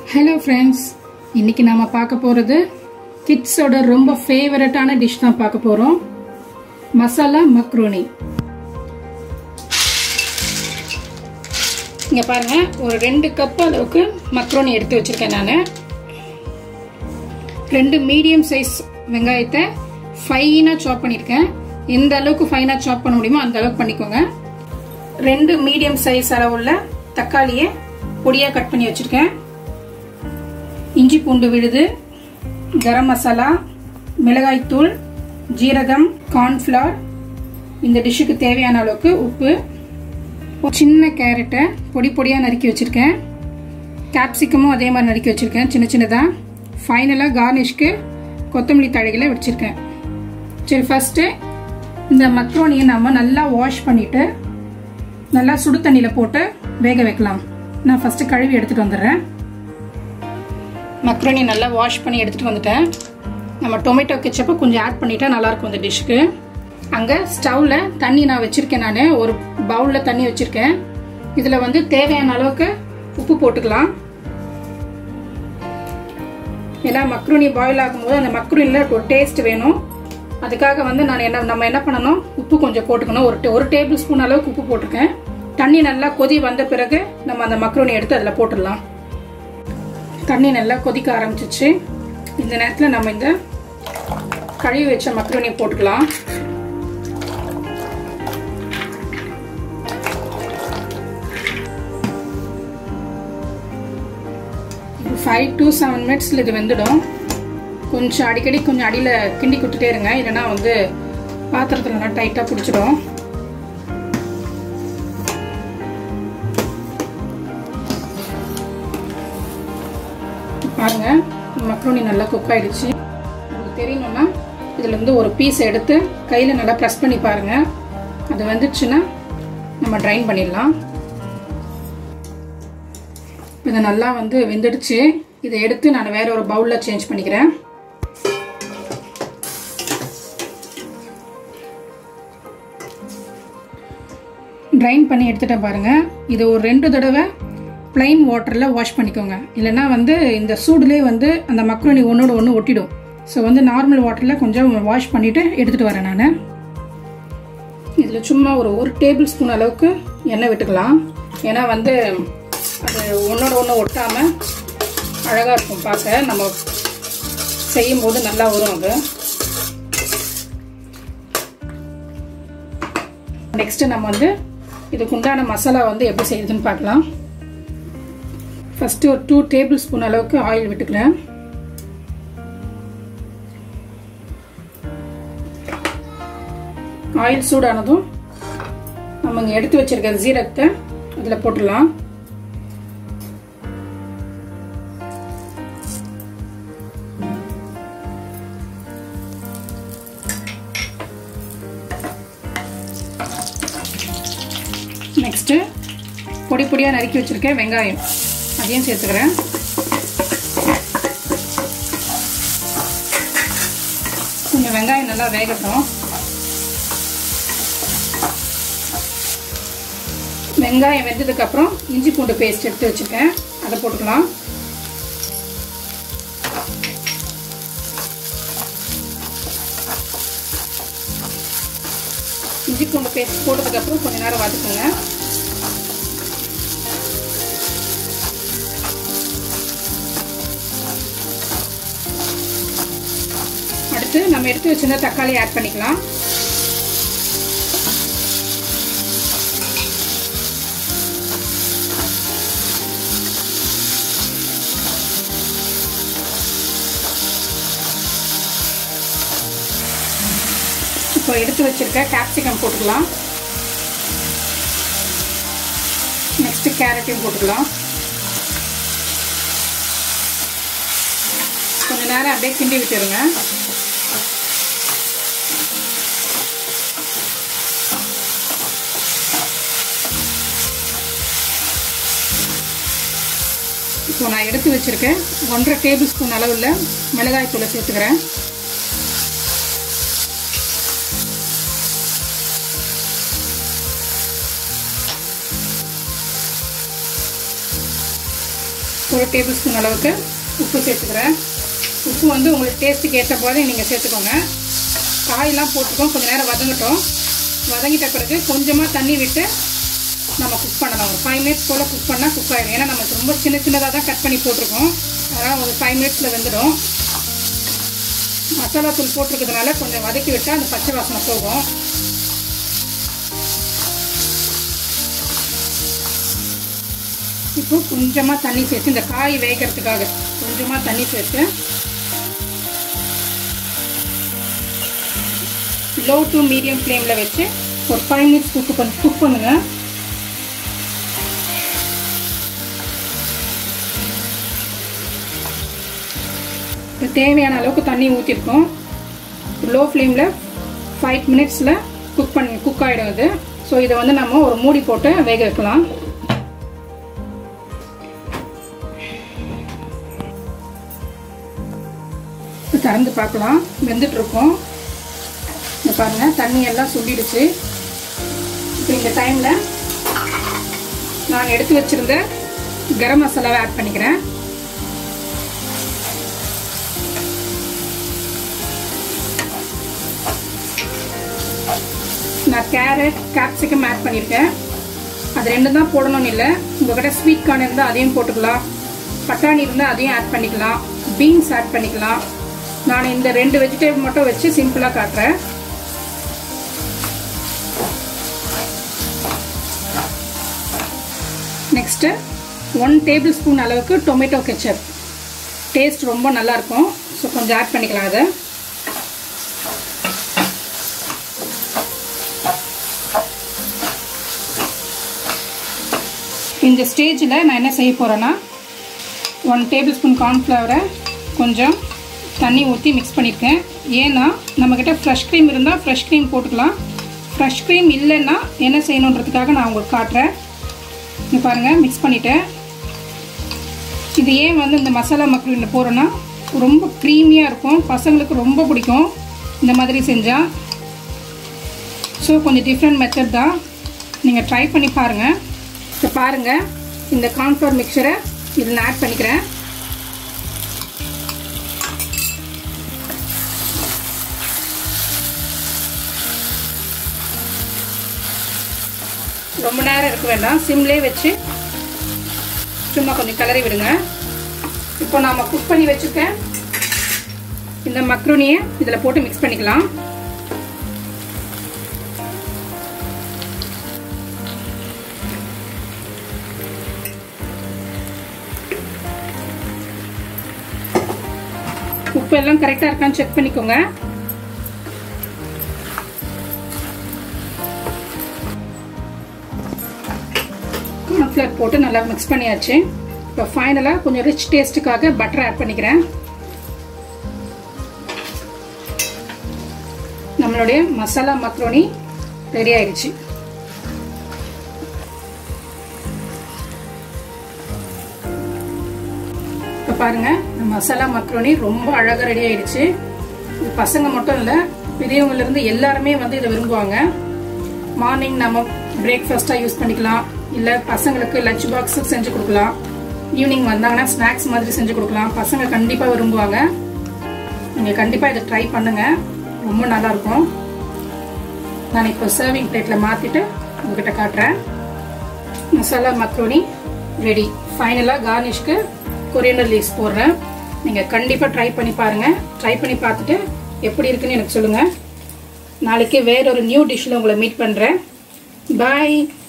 hello friends இன்னைக்கு நாம பார்க்க போகிறது கிட்ஸோட ரொம்ப ஃபேவரட்டான டிஷ் தான் பார்க்க போகிறோம் மசாலா மக்ரோனி இங்கே பாருங்க ஒரு ரெண்டு கப் அளவுக்கு மக்ரோனி எடுத்து வச்சிருக்கேன் நான் ரெண்டு மீடியம் சைஸ் வெங்காயத்தை ஃபைனாக சாப் பண்ணியிருக்கேன் எந்த அளவுக்கு ஃபைனாக சாப் பண்ண முடியுமோ அந்த அளவுக்கு பண்ணிக்கோங்க ரெண்டு மீடியம் சைஸ் அளவுள்ள தக்காளியை பொடியாக கட் பண்ணி வச்சுருக்கேன் இஞ்சி பூண்டு விழுது கரம் மசாலா மிளகாய்த்தூள் ஜீரகம் கார்ன்ஃப்ளவர் இந்த டிஷ்ஷுக்கு தேவையான அளவுக்கு உப்பு ஒரு சின்ன கேரட்டை பொடி பொடியாக நறுக்கி வச்சுருக்கேன் கேப்சிகமும் அதே மாதிரி நறுக்கி வச்சுருக்கேன் சின்ன சின்னதாக ஃபைனலாக கார்னிஷ்க்கு கொத்தமல்லி தழைகளை வச்சுருக்கேன் சரி ஃபஸ்ட்டு இந்த மக்ரோனியை நம்ம நல்லா வாஷ் பண்ணிவிட்டு நல்லா சுடு தண்ணியில் போட்டு வேக வைக்கலாம் நான் ஃபஸ்ட்டு கழுவி எடுத்துகிட்டு வந்துடுறேன் மக்ரோனி நல்லா வாஷ் பண்ணி எடுத்துகிட்டு வந்துட்டேன் நம்ம டொமேட்டோ கெச்சப்பை கொஞ்சம் ஆட் பண்ணிட்டா நல்லாயிருக்கும் இந்த டிஷ்ஷுக்கு அங்கே ஸ்டவ்வில் தண்ணி நான் வச்சுருக்கேன் நான் ஒரு பவுலில் தண்ணி வச்சுருக்கேன் இதில் வந்து தேவையான அளவுக்கு உப்பு போட்டுக்கலாம் ஏன்னா மக்ரூனி பாயில் ஆகும்போது அந்த மக்ரூனியில் ஒரு டேஸ்ட் வேணும் அதுக்காக வந்து நான் என்ன நம்ம என்ன பண்ணணும் உப்பு கொஞ்சம் போட்டுக்கணும் ஒரு ஒரு டேபிள் ஸ்பூன் அளவுக்கு உப்பு போட்டிருக்கேன் தண்ணி நல்லா கொதி வந்த பிறகு நம்ம அந்த மக்ரூனி எடுத்து அதில் போட்டுடலாம் தண்ணி நல்லா கொதிக்க ஆரம்பிச்சிச்சு இந்த நேரத்தில் நம்ம இந்த கழுவி வச்ச மக்ரோனி போட்டுக்கலாம் ஃபைவ் டு செவன் மினிட்ஸில் இது வெந்துடும் கொஞ்சம் அடிக்கடி கொஞ்சம் அடியில் கிண்டி கொடுத்துட்டே இருங்க இல்லைன்னா வந்து பாத்திரத்துலலாம் டைட்டாக பிடிச்சிடும் பாருங்க மக்ரோனி நல்லா குக் ஆயிடுச்சு உங்களுக்கு தெரியணும்னா இதுல இருந்து ஒரு பீஸ் எடுத்து கையில் நல்லா ப்ரெஸ் பண்ணி பாருங்க அது வந்துச்சுன்னா நம்ம ட்ரைன் பண்ணிடலாம் இது நல்லா வந்து வெந்துடுச்சு இதை எடுத்து நான் வேற ஒரு பவுலில் சேஞ்ச் பண்ணிக்கிறேன் ட்ரைன் பண்ணி எடுத்துட்டேன் பாருங்க இது ஒரு ரெண்டு தடவை பிளைன் வாட்டரில் வாஷ் பண்ணிக்கோங்க இல்லைன்னா வந்து இந்த சூடுலேயே வந்து அந்த மக்ரோனி ஒன்றோட ஒன்று ஒட்டிடும் ஸோ வந்து நார்மல் வாட்டரில் கொஞ்சம் வாஷ் பண்ணிவிட்டு எடுத்துகிட்டு வரேன் நான் இதில் சும்மா ஒரு ஒரு டேபிள் ஸ்பூன் அளவுக்கு எண்ணெய் விட்டுக்கலாம் ஏன்னா வந்து அது ஒன்றோட ஒன்று ஒட்டாமல் அழகாக இருக்கும் பார்க்க நம்ம செய்யும்போது நல்லா வரும் அது நெக்ஸ்ட்டு நம்ம வந்து இதுக்கு உண்டான மசாலா வந்து எப்படி செய்யுதுன்னு பார்க்கலாம் ஃபஸ்ட்டு ஒரு டூ டேபிள் ஸ்பூன் அளவுக்கு ஆயில் விட்டுக்கிறேன் ஆயில் சூடானதும் நம்ம இங்கே எடுத்து வச்சிருக்க ஜீரகத்தை அதில் போட்டுடலாம் நெக்ஸ்ட்டு பொடி பொடியாக நறுக்கி வச்சுருக்கேன் வெங்காயம் அதையும் சேர்த்துக்கிறேன் கொஞ்சம் வெங்காயம் நல்லா வேகட்டும் வெங்காயம் வெந்ததுக்கப்புறம் இஞ்சி பூண்டு பேஸ்ட் எடுத்து வச்சுருக்கேன் அதை போட்டுக்கலாம் இஞ்சி பூண்டு பேஸ்ட் போட்டதுக்கப்புறம் கொஞ்ச நேரம் வதக்குங்க அடுத்து நம்ம எடுத்து வச்சிருந்த தக்காளி ஆட் பண்ணிக்கலாம் இப்போ எடுத்து வச்சிருக்க கேப்சிகம் போட்டுக்கலாம் நெக்ஸ்ட் கேரட்டையும் போட்டுக்கலாம் கொஞ்ச நேரம் அப்படியே கிண்டி விட்டுருங்க இப்போ நான் எடுத்து வச்சிருக்கேன் ஒன்றரை டேபிள் ஸ்பூன் அளவில் மிளகாய் தூளை சேர்த்துக்கிறேன் ஒரு டேபிள் ஸ்பூன் அளவுக்கு உப்பு சேர்த்துக்கிறேன் உப்பு வந்து உங்களுக்கு டேஸ்ட்டுக்கு ஏற்ற போதே நீங்கள் சேர்த்துக்கோங்க காயெல்லாம் போட்டுக்கோம் கொஞ்சம் நேரம் வதங்கட்டும் வதங்கிட்ட பிறகு கொஞ்சமாக தண்ணி விட்டு நம்ம குக் பண்ணலாம் ஒரு ஃபைவ் மினிட்ஸ் போல் குக் பண்ணால் குக் ஆகிடும் ஏன்னா நம்ம ரொம்ப சின்ன சின்னதாக தான் கட் பண்ணி போட்டிருக்கோம் அதனால் ஒரு ஃபைவ் மினிட்ஸில் வெந்துடும் மசாலா தூள் போட்டிருக்கிறதுனால கொஞ்சம் வதக்கி விட்டால் அந்த பச்சை வாசனை போகும் இப்போ கொஞ்சமாக தண்ணி சேர்த்து இந்த காய் வேகிறதுக்காக கொஞ்சமாக தண்ணி சேர்த்து லோ டு மீடியம் ஃப்ளேமில் வச்சு ஒரு ஃபைவ் மினிட்ஸ் குக் பண்ணி குக் பண்ணுங்கள் இப்போ தேவையான அளவுக்கு தண்ணி ஊற்றிருக்கோம் லோ ஃப்ளேமில் ஃபைவ் மினிட்ஸில் குக் பண்ணி குக் ஆகிடும் இது ஸோ இதை வந்து நம்ம ஒரு மூடி போட்டு வேக வைக்கலாம் இப்போ திறந்து பார்க்கலாம் வெந்துட்டுருக்கோம் இந்த பாருங்கள் தண்ணி எல்லாம் சுண்டிடுச்சு இப்போ இந்த டைமில் நான் எடுத்து வச்சுருந்த கரம் மசாலாவை ஆட் பண்ணிக்கிறேன் நான் கேரட் கேப்சிகம் ஆட் பண்ணியிருக்கேன் அது ரெண்டும் தான் போடணும்னு இல்லை உங்கள்கிட்ட ஸ்வீட் கார்ன் இருந்தால் அதையும் போட்டுக்கலாம் பட்டாணி இருந்தால் அதையும் ஆட் பண்ணிக்கலாம் பீன்ஸ் ஆட் பண்ணிக்கலாம் நான் இந்த ரெண்டு வெஜிடபிள் மட்டும் வச்சு சிம்பிளாக காட்டுறேன் நெக்ஸ்ட்டு ஒன் டேபிள் ஸ்பூன் அளவுக்கு டொமேட்டோ கெச்சப் டேஸ்ட் ரொம்ப நல்லாயிருக்கும் ஸோ கொஞ்சம் ஆட் பண்ணிக்கலாம் அதை இந்த ஸ்டேஜில் நான் என்ன செய்ய போகிறேன்னா ஒன் டேபிள் ஸ்பூன் கார்ன்ஃப்ளவரை கொஞ்சம் தண்ணி ஊற்றி மிக்ஸ் பண்ணியிருக்கேன் ஏன்னா நம்மக்கிட்ட ஃப்ரெஷ் க்ரீம் இருந்தால் ஃப்ரெஷ் க்ரீம் போட்டுக்கலாம் ஃப்ரெஷ் க்ரீம் இல்லைன்னா என்ன செய்யணுன்றதுக்காக நான் உங்களுக்கு காட்டுறேன் இங்கே பாருங்கள் மிக்ஸ் பண்ணிவிட்டேன் இது ஏன் வந்து இந்த மசாலா மக்ரூனில் போகிறோன்னா ரொம்ப க்ரீமியாக இருக்கும் பசங்களுக்கு ரொம்ப பிடிக்கும் இந்த மாதிரி செஞ்சால் ஸோ கொஞ்சம் டிஃப்ரெண்ட் மெத்தட் தான் நீங்கள் ட்ரை பண்ணி பாருங்கள் இப்போ பாருங்கள் இந்த கார்ன்ஃப்ளவர் மிக்சரை இதில் நான் ஆட் பண்ணிக்கிறேன் ரொம்ப நேரம் இருக்க வேண்டாம் சிம்லேயே வச்சு சும்மா கொஞ்சம் கிளறி விடுங்க இப்போ நாம் குக் பண்ணி வச்சுருக்கேன் இந்த மக்ரூனியை இதில் போட்டு மிக்ஸ் பண்ணிக்கலாம் உப்பு எல்லாம் கரெக்டாக இருக்கான்னு செக் பண்ணிக்கோங்க கார்ன்ஃப்ளவர் போட்டு நல்லா மிக்ஸ் பண்ணியாச்சு இப்போ ஃபைனலாக கொஞ்சம் ரிச் டேஸ்ட்டுக்காக பட்டர் ஆட் பண்ணிக்கிறேன் நம்மளுடைய மசாலா மக்ரோனி ரெடி ஆயிடுச்சு இப்போ பாருங்க மசாலா மக்ரோனி ரொம்ப அழகாக ரெடி ஆயிடுச்சு இது பசங்க மட்டும் இல்லை பெரியவங்கலேருந்து எல்லாருமே வந்து இதை விரும்புவாங்க மார்னிங் நம்ம பிரேக்ஃபாஸ்ட்டாக யூஸ் பண்ணிக்கலாம் இல்லை பசங்களுக்கு லஞ்ச் பாக்ஸ் செஞ்சு கொடுக்கலாம் ஈவினிங் வந்தாங்கன்னா ஸ்நாக்ஸ் மாதிரி செஞ்சு கொடுக்கலாம் பசங்க கண்டிப்பாக விரும்புவாங்க நீங்கள் கண்டிப்பாக இதை ட்ரை பண்ணுங்கள் ரொம்ப நல்லாயிருக்கும் நான் இப்போ சர்விங் பிளேட்டில் மாற்றிட்டு உங்ககிட்ட காட்டுறேன் மசாலா மக்ரோனி ரெடி ஃபைனலாக கார்னிஷ்க்கு கொரியண்டர் லீவ்ஸ் போடுறேன் நீங்கள் கண்டிப்பாக ட்ரை பண்ணி பாருங்கள் ட்ரை பண்ணி பார்த்துட்டு எப்படி இருக்குன்னு எனக்கு சொல்லுங்கள் நாளைக்கு வேறொரு நியூ டிஷ்ஷில் உங்களை மீட் பண்ணுறேன் பாய்